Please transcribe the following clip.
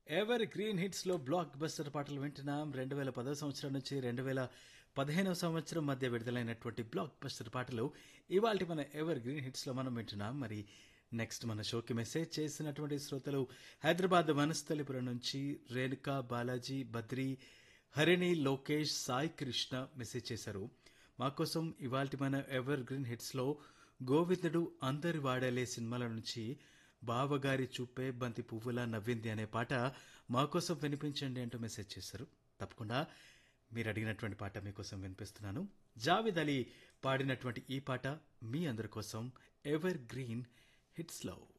ever evergreen hits లో blockbuster పాటలు వింటున్నాం రెండు వేల పదో సంవత్సరం నుంచి రెండు వేల పదిహేనవ సంవత్సరం మధ్య విడుదలైనటువంటి బ్లాక్ బస్టర్ పాటలు ఇవాళ మన ఎవర్ గ్రీన్ హిట్స్ లో మనం వింటున్నాం మరి నెక్స్ట్ మన షోకి మెసేజ్ చేసినటువంటి శ్రోతలు హైదరాబాద్ వనస్థలిపురం నుంచి రేణుకా బాలాజీ బద్రి హరిణి లోకేష్ సాయి కృష్ణ మెసేజ్ చేశారు మా కోసం ఇవాల్టి మన ఎవర్ గ్రీన్ హిట్స్ లో గోవిందుడు అందరి వాడలే సినిమాల నుంచి బావగారి చూపే బంతి పువ్వులా నవ్వింది అనే పాట మా కోసం వినిపించండి అంటూ మెసేజ్ చేశారు తప్పకుండా మీరు అడిగినటువంటి పాట మీకోసం వినిపిస్తున్నాను జావేద్ అలీ పాడినటువంటి ఈ పాట మీ అందరి కోసం ఎవర్ గ్రీన్ హిట్స్ లో